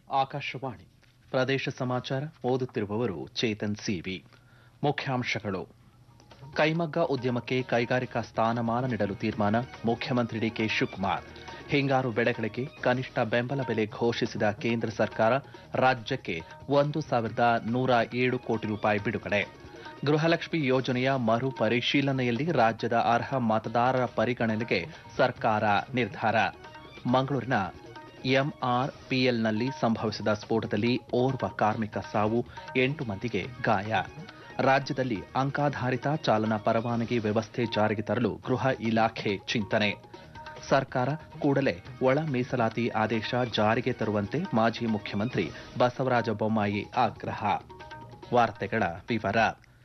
ಆಕಾಶವಾಣಿ ಪ್ರದೇಶ ಸಮಾಚಾರ ಓದುತ್ತಿರುವವರು ಚೇತನ್ ಸಿವಿ ಮುಖ್ಯಾಂಶಗಳು ಕೈಮಗ್ಗ ಉದ್ಯಮಕ್ಕೆ ಕೈಗಾರಿಕಾ ಸ್ಥಾನಮಾನ ನೀಡಲು ತೀರ್ಮಾನ ಮುಖ್ಯಮಂತ್ರಿ ಡಿಕೆ ಶಿವಕುಮಾರ್ ಹಿಂಗಾರು ಬೆಳೆಗಳಿಗೆ ಕನಿಷ್ಠ ಬೆಂಬಲ ಬೆಲೆ ಘೋಷಿಸಿದ ಕೇಂದ್ರ ಸರ್ಕಾರ ರಾಜ್ಯಕ್ಕೆ ಒಂದು ಸಾವಿರದ ನೂರ ಏಳು ಕೋಟಿ ರೂಪಾಯಿ ಬಿಡುಗಡೆ ಗೃಹಲಕ್ಷ್ಮಿ ಯೋಜನೆಯ ಮರು ಪರಿಶೀಲನೆಯಲ್ಲಿ ರಾಜ್ಯದ ಅರ್ಹ ಮತದಾರರ ಪರಿಗಣನೆಗೆ ಸರ್ಕಾರ ನಿರ್ಧಾರ ಮಂಗಳೂರಿನ ಎಂಆರ್ಪಿಎಲ್ನಲ್ಲಿ ಸಂಭವಿಸಿದ ಸ್ಫೋಟದಲ್ಲಿ ಓರ್ವ ಕಾರ್ಮಿಕ ಸಾವು ಎಂಟು ಮಂದಿಗೆ ಗಾಯ ರಾಜ್ಯದಲ್ಲಿ ಅಂಕಾಧಾರಿತ ಚಾಲನಾ ಪರವಾನಗಿ ವ್ಯವಸ್ಥೆ ಜಾರಿಗೆ ತರಲು ಗೃಹ ಇಲಾಖೆ ಚಿಂತನೆ ಸರ್ಕಾರ ಕೂಡಲೇ ಒಳ ಮೀಸಲಾತಿ ಆದೇಶ ಜಾರಿಗೆ ತರುವಂತೆ ಮಾಜಿ ಮುಖ್ಯಮಂತ್ರಿ ಬಸವರಾಜ ಬೊಮ್ಮಾಯಿ ಆಗ್ರಹ ವಾರ್ತೆಗಳ ವಿವರ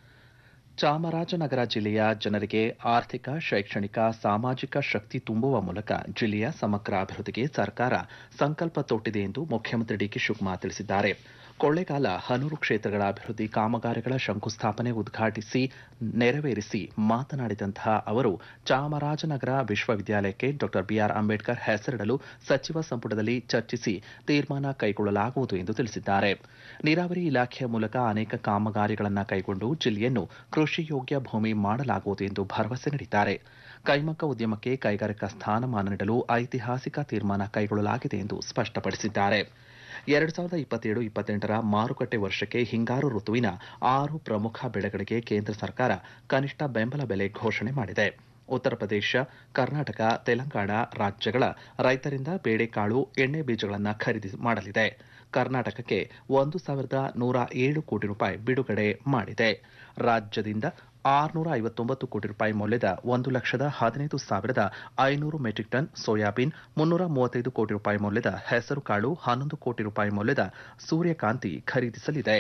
ಚಾಮರಾಜನಗರ ಜಿಲ್ಲೆಯ ಜನರಿಗೆ ಆರ್ಥಿಕ ಶೈಕ್ಷಣಿಕ ಸಾಮಾಜಿಕ ಶಕ್ತಿ ತುಂಬುವ ಮೂಲಕ ಜಿಲ್ಲೆಯ ಸಮಗ್ರ ಅಭಿವೃದ್ಧಿಗೆ ಸರ್ಕಾರ ಸಂಕಲ್ಪ ತೊಟ್ಟಿದೆ ಎಂದು ಮುಖ್ಯಮಂತ್ರಿ ಡಿಕೆ ಶಿವಕುಮಾರ್ ತಿಳಿಸಿದ್ದಾರೆ ಕೊಳ್ಳೇಗಾಲ ಹನೂರು ಕ್ಷೇತ್ರಗಳ ಅಭಿವೃದ್ಧಿ ಕಾಮಗಾರಿಗಳ ಶಂಕುಸ್ಥಾಪನೆ ಉದ್ಘಾಟಿಸಿ ನೆರವೇರಿಸಿ ಮಾತನಾಡಿದಂತಹ ಅವರು ಚಾಮರಾಜನಗರ ವಿಶ್ವವಿದ್ಯಾಲಯಕ್ಕೆ ಡಾ ಬಿಆರ್ ಅಂಬೇಡ್ಕರ್ ಹೆಸರಿಡಲು ಸಚಿವ ಸಂಪುಟದಲ್ಲಿ ಚರ್ಚಿಸಿ ತೀರ್ಮಾನ ಕೈಗೊಳ್ಳಲಾಗುವುದು ಎಂದು ತಿಳಿಸಿದ್ದಾರೆ ನೀರಾವರಿ ಇಲಾಖೆಯ ಮೂಲಕ ಅನೇಕ ಕಾಮಗಾರಿಗಳನ್ನು ಕೈಗೊಂಡು ಜಿಲ್ಲೆಯನ್ನು ಕೃಷಿ ಯೋಗ್ಯ ಭೂಮಿ ಮಾಡಲಾಗುವುದು ಎಂದು ಭರವಸೆ ನೀಡಿದ್ದಾರೆ ಕೈಮಗ್ಗ ಉದ್ಯಮಕ್ಕೆ ಕೈಗಾರಿಕಾ ಸ್ಥಾನಮಾನ ನೀಡಲು ಐತಿಹಾಸಿಕ ತೀರ್ಮಾನ ಕೈಗೊಳ್ಳಲಾಗಿದೆ ಎಂದು ಸ್ಪಷ್ಟಪಡಿಸಿದ್ದಾರೆ ಎರಡು ಸಾವಿರದ ಇಪ್ಪತ್ತೇಳು ಇಪ್ಪತ್ತೆಂಟರ ಮಾರುಕಟ್ಟೆ ವರ್ಷಕ್ಕೆ ಹಿಂಗಾರು ಋತುವಿನ ಆರು ಪ್ರಮುಖ ಬೆಳೆಗಳಿಗೆ ಕೇಂದ್ರ ಸರ್ಕಾರ ಕನಿಷ್ಠ ಬೆಂಬಲ ಬೆಲೆ ಘೋಷಣೆ ಮಾಡಿದೆ ಉತ್ತರ ಪ್ರದೇಶ ಕರ್ನಾಟಕ ತೆಲಂಗಾಣ ರಾಜ್ಯಗಳ ರೈತರಿಂದ ಬೇಳೆಕಾಳು ಎಣ್ಣೆ ಬೀಜಗಳನ್ನು ಖರೀದಿ ಮಾಡಲಿದೆ ಕರ್ನಾಟಕಕ್ಕೆ ಒಂದು ಸಾವಿರದ ನೂರ ಏಳು ಕೋಟಿ ರೂಪಾಯಿ ಬಿಡುಗಡೆ ಮಾಡಿದೆ ರಾಜ್ಯದಿಂದ ಆರುನೂರ ಐವತ್ತೊಂಬತ್ತು ಕೋಟಿ ರೂಪಾಯಿ ಮೌಲ್ಯದ ಒಂದು ಲಕ್ಷದ ಹದಿನೈದು ಸಾವಿರದ ಐನೂರು ಮೆಟ್ರಿಕ್ ಟನ್ ಸೋಯಾಬೀನ್ ಮುನ್ನೂರ ಮೂವತ್ತೈದು ಕೋಟಿ ರೂಪಾಯಿ ಮೌಲ್ಯದ ಹೆಸರುಕಾಳು ಹನ್ನೊಂದು ಕೋಟಿ ರೂಪಾಯಿ ಮೌಲ್ಯದ ಸೂರ್ಯಕಾಂತಿ ಖರೀದಿಸಲಿದೆ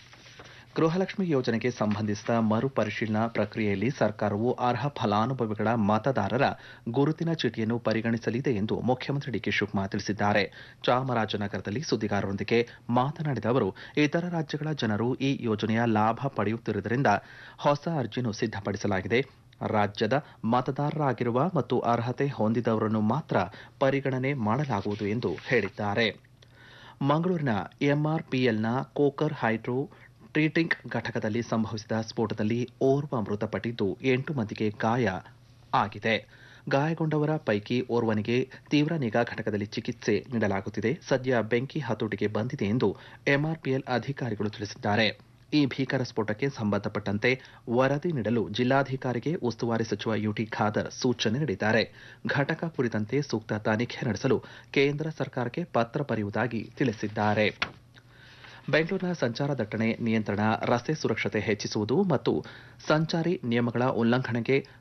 ಗೃಹಲಕ್ಷ್ಮಿ ಯೋಜನೆಗೆ ಸಂಬಂಧಿಸಿದ ಮರು ಪರಿಶೀಲನಾ ಪ್ರಕ್ರಿಯೆಯಲ್ಲಿ ಸರ್ಕಾರವು ಅರ್ಹ ಫಲಾನುಭವಿಗಳ ಮತದಾರರ ಗುರುತಿನ ಚೀಟಿಯನ್ನು ಪರಿಗಣಿಸಲಿದೆ ಎಂದು ಮುಖ್ಯಮಂತ್ರಿ ಡಿಕೆ ಶಿವಕುಮಾರ್ ತಿಳಿಸಿದ್ದಾರೆ ಚಾಮರಾಜನಗರದಲ್ಲಿ ಸುದ್ದಿಗಾರರೊಂದಿಗೆ ಮಾತನಾಡಿದ ಅವರು ಇತರ ರಾಜ್ಯಗಳ ಜನರು ಈ ಯೋಜನೆಯ ಲಾಭ ಪಡೆಯುತ್ತಿರುವುದರಿಂದ ಹೊಸ ಅರ್ಜಿಯನ್ನು ಸಿದ್ದಪಡಿಸಲಾಗಿದೆ ರಾಜ್ಯದ ಮತದಾರರಾಗಿರುವ ಮತ್ತು ಅರ್ಹತೆ ಹೊಂದಿದವರನ್ನು ಮಾತ್ರ ಪರಿಗಣನೆ ಮಾಡಲಾಗುವುದು ಎಂದು ಹೇಳಿದ್ದಾರೆ ಮಂಗಳೂರಿನ ಎಂಆರ್ಪಿಎಲ್ನ ಕೋಕರ್ ಹೈಡ್ರೋ ಟ್ರೀಟಿಂಗ್ ಘಟಕದಲ್ಲಿ ಸಂಭವಿಸಿದ ಸ್ಫೋಟದಲ್ಲಿ ಓರ್ವ ಮೃತಪಟ್ಟಿದ್ದು ಎಂಟು ಮಂದಿಗೆ ಗಾಯ ಆಗಿದೆ ಗಾಯಗೊಂಡವರ ಪೈಕಿ ಓರ್ವನಿಗೆ ತೀವ್ರ ನಿಗಾ ಘಟಕದಲ್ಲಿ ಚಿಕಿತ್ಸೆ ನೀಡಲಾಗುತ್ತಿದೆ ಸದ್ಯ ಬೆಂಕಿ ಹತೋಟಿಗೆ ಬಂದಿದೆ ಎಂದು ಎಂಆರ್ಪಿಎಲ್ ಅಧಿಕಾರಿಗಳು ತಿಳಿಸಿದ್ದಾರೆ ಈ ಭೀಕರ ಸ್ಫೋಟಕ್ಕೆ ಸಂಬಂಧಪಟ್ಟಂತೆ ವರದಿ ನೀಡಲು ಜಿಲ್ಲಾಧಿಕಾರಿಗೆ ಉಸ್ತುವಾರಿ ಸಚಿವ ಯುಟಿ ಖಾದರ್ ಸೂಚನೆ ನೀಡಿದ್ದಾರೆ ಘಟಕ ಕುರಿತಂತೆ ಸೂಕ್ತ ತನಿಖೆ ನಡೆಸಲು ಕೇಂದ್ರ ಸರ್ಕಾರಕ್ಕೆ ಪತ್ರ ಬರೆಯುವುದಾಗಿ ತಿಳಿಸಿದ್ದಾರೆ ಬೆಂಗಳೂರಿನ ಸಂಚಾರ ದಟ್ಟಣೆ ನಿಯಂತ್ರಣ ರಸ್ತೆ ಸುರಕ್ಷತೆ ಹೆಚ್ಚಿಸುವುದು ಮತ್ತು ಸಂಚಾರಿ ನಿಯಮಗಳ ಉಲ್ಲಂಘನೆಗೆ